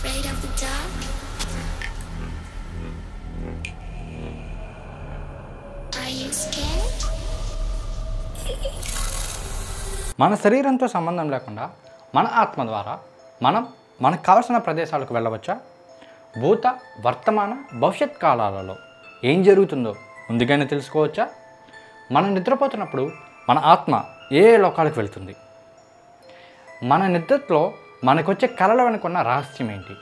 afraid of the dark? Are you scared? మన శరీరంతో సంబంధం లేకుండా మన ఆత్మ ద్వారా మనం మనకు కావలసిన ప్రదేశాలకు వెళ్ళవచ్చా భూత వర్తమాన భవిష్యత్ కాలాలలో ఏం జరుగుతుందో ముందుగానే తెలుసుకోవచ్చా మనం నిద్రపోతున్నప్పుడు మన ఆత్మ ఏ ఏ లోకాలకు వెళ్తుంది మన నిద్రలో మనకొచ్చే కళల వెనుకున్న రహస్యం ఏంటి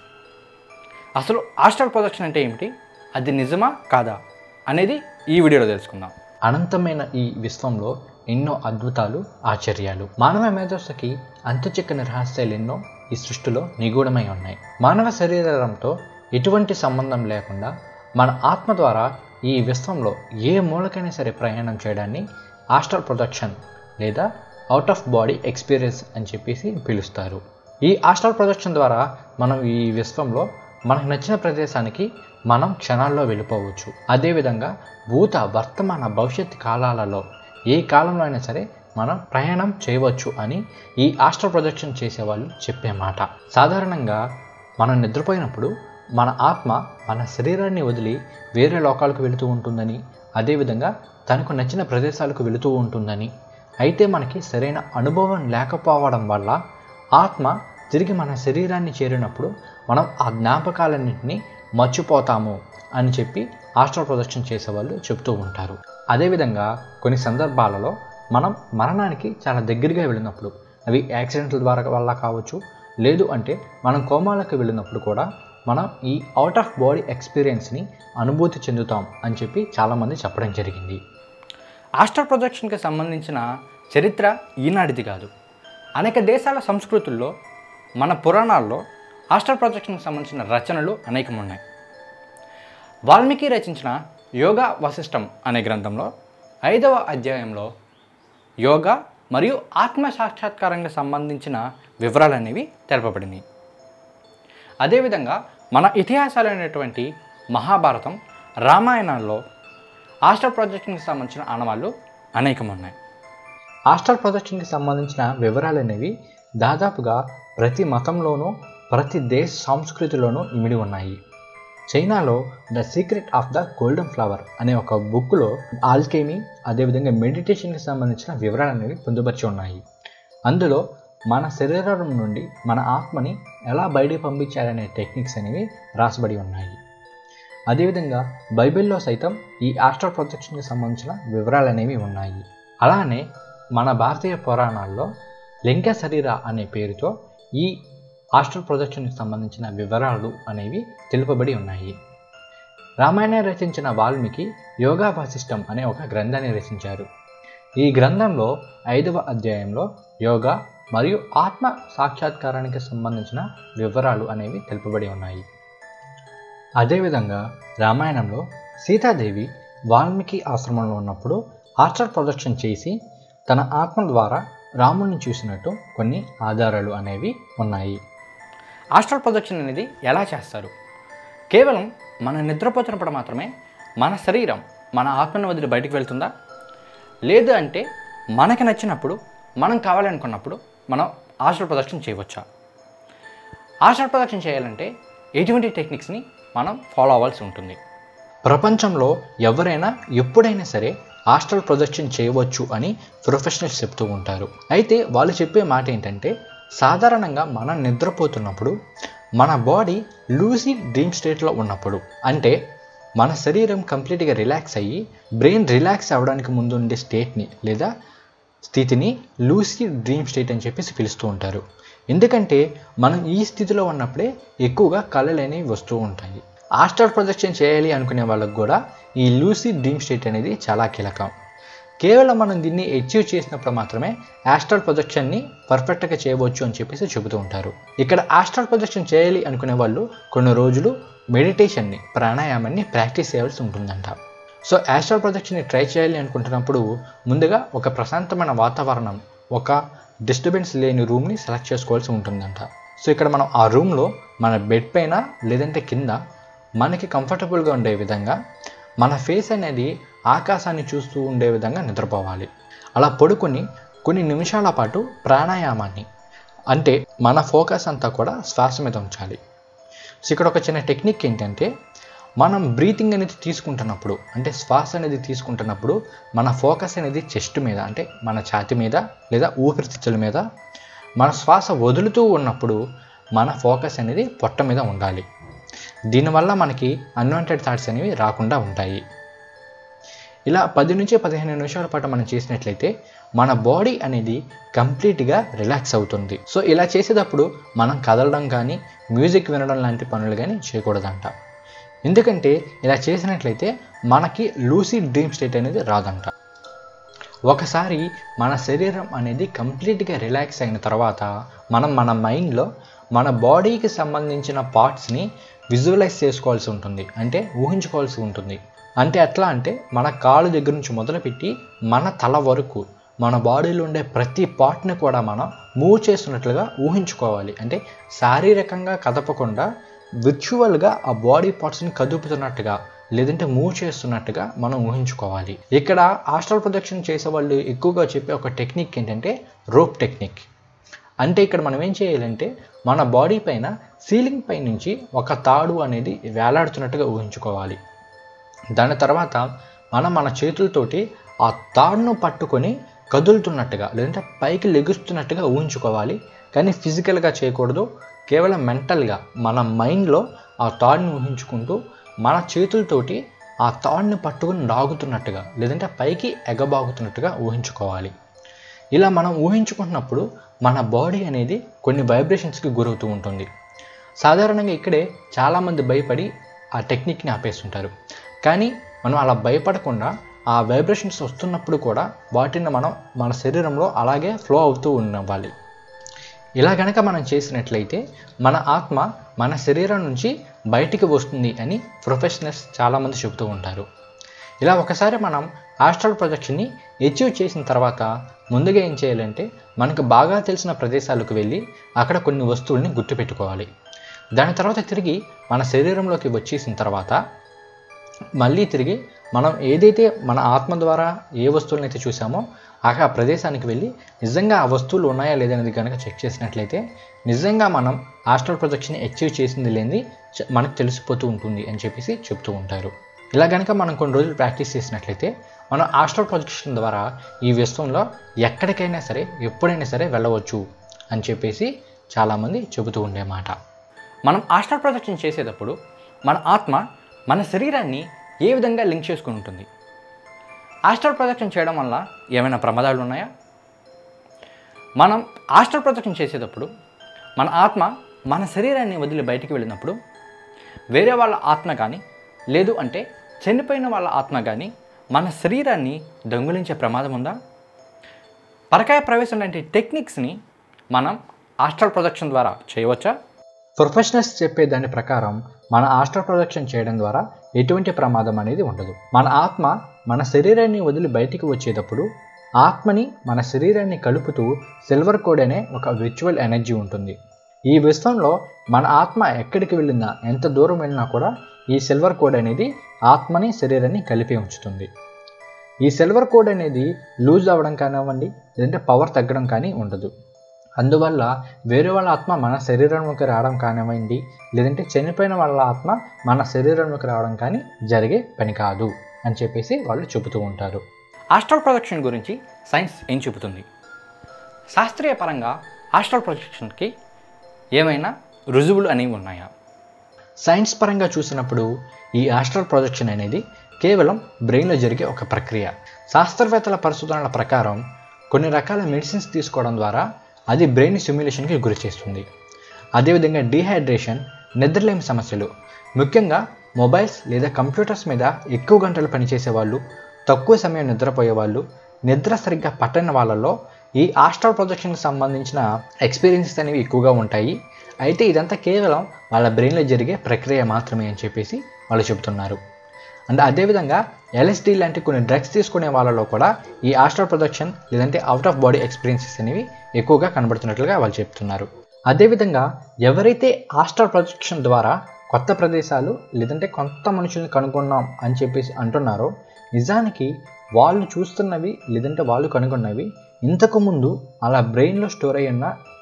అసలు ఆస్ట్రల్ ప్రొజెక్షన్ అంటే ఏమిటి అది నిజమా కాదా అనేది ఈ వీడియోలో తెలుసుకుందాం అనంతమైన ఈ విశ్వంలో ఎన్నో అద్భుతాలు ఆశ్చర్యాలు మానవ మేధస్సుకి అంతుచిక్కని రహస్యాలు ఎన్నో ఈ సృష్టిలో నిగూఢమై ఉన్నాయి మానవ శరీరంతో ఎటువంటి సంబంధం లేకుండా మన ఆత్మ ద్వారా ఈ విశ్వంలో ఏ మూలకైనా సరే ప్రయాణం చేయడాన్ని ఆస్ట్రల్ ప్రొజెక్షన్ లేదా అవుట్ ఆఫ్ బాడీ ఎక్స్పీరియన్స్ అని చెప్పేసి పిలుస్తారు ఈ ఆస్ట్రల్ ప్రొజెక్షన్ ద్వారా మనం ఈ విశ్వంలో మనకు నచ్చిన ప్రదేశానికి మనం క్షణాల్లో వెళ్ళిపోవచ్చు అదేవిధంగా భూత వర్తమాన భవిష్యత్ కాలాలలో ఏ కాలంలో అయినా సరే మనం ప్రయాణం చేయవచ్చు అని ఈ ఆస్ట్రల్ ప్రొజెక్షన్ చేసేవాళ్ళు చెప్పే మాట సాధారణంగా మనం నిద్రపోయినప్పుడు మన ఆత్మ మన శరీరాన్ని వదిలి వేరే లోకాలకు వెళుతూ ఉంటుందని అదేవిధంగా తనకు నచ్చిన ప్రదేశాలకు వెళుతూ ఉంటుందని అయితే మనకి సరైన అనుభవం లేకపోవడం వల్ల ఆత్మ తిరిగి మన శరీరాన్ని చేరినప్పుడు మనం ఆ జ్ఞాపకాలన్నింటినీ మర్చిపోతాము అని చెప్పి ఆస్ట్రల్ ప్రొజెక్షన్ చేసేవాళ్ళు చెప్తూ ఉంటారు అదేవిధంగా కొన్ని సందర్భాలలో మనం మరణానికి చాలా దగ్గరగా వెళ్ళినప్పుడు అవి యాక్సిడెంట్ల ద్వారా వల్ల కావచ్చు లేదు అంటే మనం కోమాలకు వెళ్ళినప్పుడు కూడా మనం ఈ అవుట్ ఆఫ్ బాడీ ఎక్స్పీరియన్స్ని అనుభూతి చెందుతాం అని చెప్పి చాలామంది చెప్పడం జరిగింది ఆస్ట్రల్ ప్రొజెక్షన్కి సంబంధించిన చరిత్ర ఈనాటిది కాదు అనేక దేశాల సంస్కృతుల్లో మన పురాణాల్లో ఆస్ట్రల్ ప్రొజెక్షన్కి సంబంధించిన రచనలు అనేకం ఉన్నాయి వాల్మీకి రచించిన యోగా వశిష్టం అనే గ్రంథంలో ఐదవ అధ్యాయంలో యోగా మరియు ఆత్మ సాక్షాత్కారంగా సంబంధించిన వివరాలు అనేవి తెలపబడినాయి అదేవిధంగా మన ఇతిహాసాలైనటువంటి మహాభారతం రామాయణంలో ఆస్ట్రల్ ప్రొజెక్షన్కి సంబంధించిన ఆనవాళ్ళు అనేకం ఉన్నాయి ఆస్ట్రల్ ప్రొజెక్షన్కి సంబంధించిన వివరాలు అనేవి దాదాపుగా ప్రతి మతంలోనూ ప్రతి దేశ సంస్కృతిలోనూ ఇమిడి ఉన్నాయి చైనాలో the secret of the golden flower అనే ఒక బుక్లో ఆల్కెమీ అదేవిధంగా మెడిటేషన్కి సంబంధించిన వివరాలు అనేవి పొందుపరిచి ఉన్నాయి అందులో మన శరీరం నుండి మన ఆత్మని ఎలా బయటికి పంపించాలనే టెక్నిక్స్ అనేవి రాసబడి ఉన్నాయి అదేవిధంగా బైబిల్లో సైతం ఈ ఆస్ట్రల్ ప్రొజెక్షన్కి సంబంధించిన వివరాలు అనేవి ఉన్నాయి అలానే మన భారతీయ పురాణాల్లో లింగ శరీర అనే పేరుతో ఈ ఆస్ట్రల్ ప్రొజెక్షన్కి సంబంధించిన వివరాలు అనేవి తెలుపబడి ఉన్నాయి రామాయణం రచించిన వాల్మీకి యోగా వాసిష్టం అనే ఒక గ్రంథాన్ని రచించారు ఈ గ్రంథంలో ఐదవ అధ్యాయంలో యోగా మరియు ఆత్మ సాక్షాత్కారానికి సంబంధించిన వివరాలు అనేవి తెలుపబడి ఉన్నాయి అదేవిధంగా రామాయణంలో సీతాదేవి వాల్మీకి ఆశ్రమంలో ఉన్నప్పుడు ఆస్ట్రల్ ప్రొజెక్షన్ చేసి తన ఆత్మ ద్వారా రాముడిని చూసినట్టు కొన్ని ఆధారాలు అనేవి ఉన్నాయి ఆస్ట్రల్ ప్రొజెక్షన్ అనేది ఎలా చేస్తారు కేవలం మనం నిద్రపోతున్నప్పుడు మాత్రమే మన శరీరం మన ఆత్మను వదిలి బయటికి వెళ్తుందా లేదు అంటే మనకి నచ్చినప్పుడు మనం కావాలనుకున్నప్పుడు మనం ఆస్ట్రల్ ప్రొజెక్షన్ చేయవచ్చా ఆస్ట్రల్ ప్రొజెక్షన్ చేయాలంటే ఎటువంటి టెక్నిక్స్ని మనం ఫాలో అవ్వాల్సి ఉంటుంది ప్రపంచంలో ఎవరైనా ఎప్పుడైనా సరే ఆస్ట్రల్ ప్రొజెక్షన్ చేయవచ్చు అని ప్రొఫెషనల్స్ చెప్తూ ఉంటారు అయితే వాళ్ళు చెప్పే మాట ఏంటంటే సాధారణంగా మనం నిద్రపోతున్నప్పుడు మన బాడీ లూసీ డ్రీమ్ స్టేట్లో ఉన్నప్పుడు అంటే మన శరీరం కంప్లీట్గా రిలాక్స్ అయ్యి బ్రెయిన్ రిలాక్స్ అవ్వడానికి ముందు ఉండే స్టేట్ని లేదా స్థితిని లూసీ డ్రీమ్ స్టేట్ అని చెప్పేసి పిలుస్తూ ఉంటారు ఎందుకంటే మనం ఈ స్థితిలో ఉన్నప్పుడే ఎక్కువగా కళలు అనేవి వస్తూ ఉంటాయి ఆస్ట్రల్ ప్రొజెక్షన్ చేయాలి అనుకునే వాళ్ళకు కూడా ఈ లూసీ డ్రీమ్ స్టేట్ అనేది చాలా కీలకం కేవలం మనం దీన్ని అచీవ్ చేసినప్పుడు మాత్రమే ఆస్ట్రల్ ప్రొజెక్షన్ని పర్ఫెక్ట్గా చేయవచ్చు అని చెప్పేసి చెబుతూ ఉంటారు ఇక్కడ ఆస్ట్రల్ ప్రొజెక్షన్ చేయాలి అనుకునే వాళ్ళు కొన్ని రోజులు మెడిటేషన్ని ప్రాణాయామాన్ని ప్రాక్టీస్ చేయాల్సి ఉంటుందంట సో ఆస్ట్రల్ ప్రొజెక్షన్ని ట్రై చేయాలి అనుకుంటున్నప్పుడు ముందుగా ఒక ప్రశాంతమైన వాతావరణం ఒక డిస్టర్బెన్స్ లేని రూమ్ని సెలెక్ట్ చేసుకోవాల్సి ఉంటుందంట సో ఇక్కడ మనం ఆ రూమ్లో మన బెడ్ పైన లేదంటే కింద మనకి కంఫర్టబుల్గా ఉండే విధంగా మన ఫేస్ అనేది ఆకాశాన్ని చూస్తూ ఉండే విధంగా నిద్రపోవాలి అలా పడుకొని కొన్ని నిమిషాల పాటు ప్రాణాయామాన్ని అంటే మన ఫోకస్ అంతా కూడా శ్వాస మీద ఉంచాలి సో ఇక్కడ ఒక చిన్న టెక్నిక్ ఏంటంటే మనం బ్రీతింగ్ అనేది తీసుకుంటున్నప్పుడు అంటే శ్వాస అనేది తీసుకుంటున్నప్పుడు మన ఫోకస్ అనేది చెస్ట్ మీద అంటే మన ఛాతి మీద లేదా ఊపిరితిత్తుల మీద మన శ్వాస వదులుతూ ఉన్నప్పుడు మన ఫోకస్ అనేది పొట్ట మీద ఉండాలి దీనివల్ల మనకి అన్వాంటెడ్ థాట్స్ అనేవి రాకుండా ఉంటాయి ఇలా పది నుంచి పదిహేను నిమిషాల పాటు మనం చేసినట్లయితే మన బాడీ అనేది కంప్లీట్గా రిలాక్స్ అవుతుంది సో ఇలా చేసేటప్పుడు మనం కదలడం కానీ మ్యూజిక్ వినడం లాంటి పనులు కానీ చేయకూడదంట ఎందుకంటే ఇలా చేసినట్లయితే మనకి లూసీ డ్రీమ్ స్టేట్ అనేది రాదంట ఒకసారి మన శరీరం అనేది కంప్లీట్గా రిలాక్స్ అయిన తర్వాత మనం మన మైండ్లో మన బాడీకి సంబంధించిన పార్ట్స్ని విజువలైజ్ చేసుకోవాల్సి ఉంటుంది అంటే ఊహించుకోవాల్సి ఉంటుంది అంటే ఎట్లా అంటే మన కాలు దగ్గర నుంచి మొదలుపెట్టి మన తల వరకు మన బాడీలో ఉండే ప్రతి పార్ట్ని కూడా మనం మూవ్ చేస్తున్నట్లుగా ఊహించుకోవాలి అంటే శారీరకంగా కదపకుండా విర్చువల్గా ఆ బాడీ పార్ట్స్ని కదుపుతున్నట్టుగా లేదంటే మూవ్ చేస్తున్నట్టుగా మనం ఊహించుకోవాలి ఇక్కడ ఆస్ట్రల్ ప్రొజెక్షన్ చేసే వాళ్ళు ఎక్కువగా చెప్పే ఒక టెక్నిక్ ఏంటంటే రోప్ టెక్నిక్ అంటే ఇక్కడ మనం ఏం చేయాలంటే మన బాడీ పైన సీలింగ్ పై నుంచి ఒక తాడు అనేది వేలాడుతున్నట్టుగా ఊహించుకోవాలి దాని తర్వాత మనం మన చేతులతోటి ఆ తాడును పట్టుకొని కదులుతున్నట్టుగా లేదంటే పైకి లెగుస్తున్నట్టుగా ఊహించుకోవాలి కానీ ఫిజికల్గా చేయకూడదు కేవలం మెంటల్గా మన మైండ్లో ఆ తాడుని ఊహించుకుంటూ మన చేతులతోటి ఆ తాడుని పట్టుకొని లాగుతున్నట్టుగా లేదంటే పైకి ఎగబాగుతున్నట్టుగా ఊహించుకోవాలి ఇలా మనం ఊహించుకుంటున్నప్పుడు మన బాడీ అనేది కొన్ని వైబ్రేషన్స్కి గురవుతూ ఉంటుంది సాధారణంగా ఇక్కడే చాలామంది భయపడి ఆ టెక్నిక్ని ఆపేస్తుంటారు కానీ మనం అలా భయపడకుండా ఆ వైబ్రేషన్స్ వస్తున్నప్పుడు కూడా వాటిని మనం మన శరీరంలో అలాగే ఫ్లో అవుతూ ఉండవాలి ఇలా గనక మనం చేసినట్లయితే మన ఆత్మ మన శరీరం నుంచి బయటికి వస్తుంది అని ప్రొఫెషనల్స్ చాలామంది చెబుతూ ఉంటారు ఇలా ఒకసారి మనం ఆస్ట్రల్ ప్రొజెక్షన్ని అచీవ్ చేసిన తర్వాత ముందుగా ఏం చేయాలంటే మనకు బాగా తెలిసిన ప్రదేశాలకు వెళ్ళి అక్కడ కొన్ని వస్తువుల్ని గుర్తుపెట్టుకోవాలి దాని తర్వాత తిరిగి మన శరీరంలోకి వచ్చేసిన తర్వాత మళ్ళీ తిరిగి మనం ఏదైతే మన ఆత్మ ద్వారా ఏ వస్తువులను అయితే చూసామో ఆ ఆ ప్రదేశానికి వెళ్ళి నిజంగా ఆ వస్తువులు ఉన్నాయా లేదనేది కనుక చెక్ చేసినట్లయితే నిజంగా మనం ఆస్ట్రల్ ప్రొజెక్షన్ అచీవ్ చేసింది లేనిది చ- మనకు తెలిసిపోతూ ఉంటుంది అని చెప్పేసి చెప్తూ ఉంటారు ఇలా కనుక మనం కొన్ని రోజులు ప్రాక్టీస్ చేసినట్లయితే మనం ఆస్ట్రల్ ప్రొజెక్షన్ ద్వారా ఈ విశ్వంలో ఎక్కడికైనా సరే ఎప్పుడైనా సరే వెళ్ళవచ్చు అని చెప్పేసి చాలామంది చెబుతూ ఉండే మాట మనం ఆస్ట్రల్ ప్రొజెక్షన్ చేసేటప్పుడు మన ఆత్మ మన శరీరాన్ని ఏ విధంగా లింక్ చేసుకుని ఉంటుంది ఆస్ట్రల్ ప్రొజెక్షన్ చేయడం వల్ల ఏమైనా ప్రమాదాలు ఉన్నాయా మనం ఆస్ట్రల్ ప్రొజెక్షన్ చేసేటప్పుడు మన ఆత్మ మన శరీరాన్ని వదిలి బయటికి వెళ్ళినప్పుడు వేరే వాళ్ళ ఆత్మ కానీ లేదు అంటే చనిపోయిన వాళ్ళ ఆత్మ కానీ మన శరీరాన్ని దొంగిలించే ప్రమాదం ఉందా పరకాయ ప్రవేశం లాంటి టెక్నిక్స్ని మనం ఆస్ట్రల్ ప్రొజెక్షన్ ద్వారా చేయవచ్చా ప్రొఫెషనల్స్ చెప్పే దాని ప్రకారం మన ఆస్ట్రల్ ప్రొజెక్షన్ చేయడం ద్వారా ఎటువంటి ప్రమాదం అనేది ఉండదు మన ఆత్మ మన శరీరాన్ని వదిలి బయటికి వచ్చేటప్పుడు ఆత్మని మన శరీరాన్ని కలుపుతూ సిల్వర్ కోడ్ అనే ఒక విర్చువల్ ఎనర్జీ ఉంటుంది ఈ విశ్వంలో మన ఆత్మ ఎక్కడికి వెళ్ళినా ఎంత దూరం వెళ్ళినా కూడా ఈ సిల్వర్ కోడ్ అనేది ఆత్మని శరీరాన్ని కలిపి ఉంచుతుంది ఈ సిల్వర్ కోడ్ అనేది లూజ్ అవ్వడం కానివ్వండి లేదంటే పవర్ తగ్గడం కానీ ఉండదు అందువల్ల వేరే వాళ్ళ ఆత్మ మన శరీరంలోకి రావడం కానివ్వండి లేదంటే చనిపోయిన వాళ్ళ ఆత్మ మన శరీరంలోకి రావడం కానీ జరిగే పని కాదు అని చెప్పేసి వాళ్ళు చెబుతూ ఉంటారు ఆస్ట్రల్ ప్రొజెక్షన్ గురించి సైన్స్ ఏం చెబుతుంది శాస్త్రీయ పరంగా ఆస్ట్రల్ ప్రొజెక్షన్కి ఏమైనా రుజువులు అనేవి ఉన్నాయా సైన్స్ పరంగా చూసినప్పుడు ఈ ఆస్ట్రల్ ప్రొజెక్షన్ అనేది కేవలం బ్రెయిన్లో జరిగే ఒక ప్రక్రియ శాస్త్రవేత్తల పరిశోధనల ప్రకారం కొన్ని రకాల మెడిసిన్స్ తీసుకోవడం ద్వారా అది బ్రెయిన్ సిమ్యులేషన్కి గురి చేస్తుంది అదేవిధంగా డీహైడ్రేషన్ నిద్రలేమి సమస్యలు ముఖ్యంగా మొబైల్స్ లేదా కంప్యూటర్స్ మీద ఎక్కువ గంటలు పనిచేసే వాళ్ళు తక్కువ సమయం నిద్రపోయే వాళ్ళు నిద్ర సరిగ్గా పట్టని వాళ్ళలో ఈ ఆస్ట్రల్ ప్రొజెక్షన్కి సంబంధించిన ఎక్స్పీరియన్సెస్ అనేవి ఎక్కువగా ఉంటాయి అయితే ఇదంతా కేవలం వాళ్ళ బ్రెయిన్లో జరిగే ప్రక్రియ మాత్రమే అని చెప్పేసి వాళ్ళు చెబుతున్నారు అండ్ అదేవిధంగా ఎల్ఎస్డి లాంటి కొన్ని డ్రగ్స్ తీసుకునే వాళ్ళలో కూడా ఈ ఆస్ట్రల్ ప్రొజెక్షన్ లేదంటే అవుట్ ఆఫ్ బాడీ ఎక్స్పీరియన్సెస్ అనేవి ఎక్కువగా కనబడుతున్నట్లుగా వాళ్ళు చెప్తున్నారు అదేవిధంగా ఎవరైతే ఆస్ట్రల్ ప్రొజెక్షన్ ద్వారా కొత్త ప్రదేశాలు లేదంటే కొత్త మనుషుల్ని కనుగొన్నాం అని చెప్పేసి అంటున్నారో నిజానికి వాళ్ళు చూస్తున్నవి లేదంటే వాళ్ళు కనుగొన్నవి ఇంతకు ముందు అలా బ్రెయిన్లో స్టోర్ అయి ఉన్న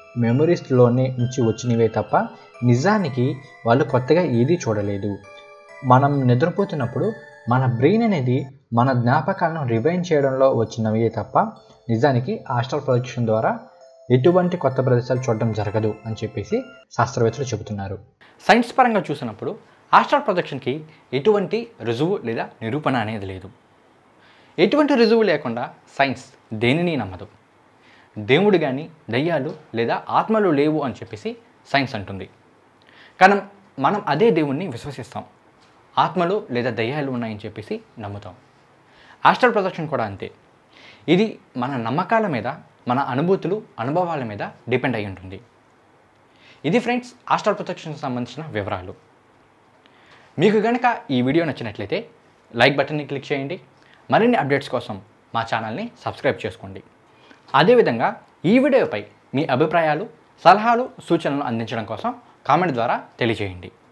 మెమరీస్లోనే నుంచి వచ్చినవే తప్ప నిజానికి వాళ్ళు కొత్తగా ఏదీ చూడలేదు మనం నిద్రపోతున్నప్పుడు మన బ్రెయిన్ అనేది మన జ్ఞాపకాలను రివైండ్ చేయడంలో వచ్చినవే తప్ప నిజానికి ఆస్ట్రల్ ప్రొజెక్షన్ ద్వారా ఎటువంటి కొత్త ప్రదేశాలు చూడడం జరగదు అని చెప్పేసి శాస్త్రవేత్తలు చెబుతున్నారు సైన్స్ పరంగా చూసినప్పుడు ఆస్ట్రల్ ప్రొజెక్షన్కి ఎటువంటి రుజువు లేదా నిరూపణ అనేది లేదు ఎటువంటి రుజువు లేకుండా సైన్స్ దేనిని నమ్మదు దేవుడు కానీ దయ్యాలు లేదా ఆత్మలు లేవు అని చెప్పేసి సైన్స్ అంటుంది కానీ మనం అదే దేవుణ్ణి విశ్వసిస్తాం ఆత్మలు లేదా దయ్యాలు ఉన్నాయని చెప్పేసి నమ్ముతాం ఆస్ట్రల్ ప్రొజెక్షన్ కూడా అంతే ఇది మన నమ్మకాల మీద మన అనుభూతులు అనుభవాల మీద డిపెండ్ అయి ఉంటుంది ఇది ఫ్రెండ్స్ ఆస్ట్రల్ ప్రొటెక్షన్కి సంబంధించిన వివరాలు మీకు కనుక ఈ వీడియో నచ్చినట్లయితే లైక్ బటన్ని క్లిక్ చేయండి మరిన్ని అప్డేట్స్ కోసం మా ఛానల్ని సబ్స్క్రైబ్ చేసుకోండి అదేవిధంగా ఈ వీడియోపై మీ అభిప్రాయాలు సలహాలు సూచనలు అందించడం కోసం కామెంట్ ద్వారా తెలియజేయండి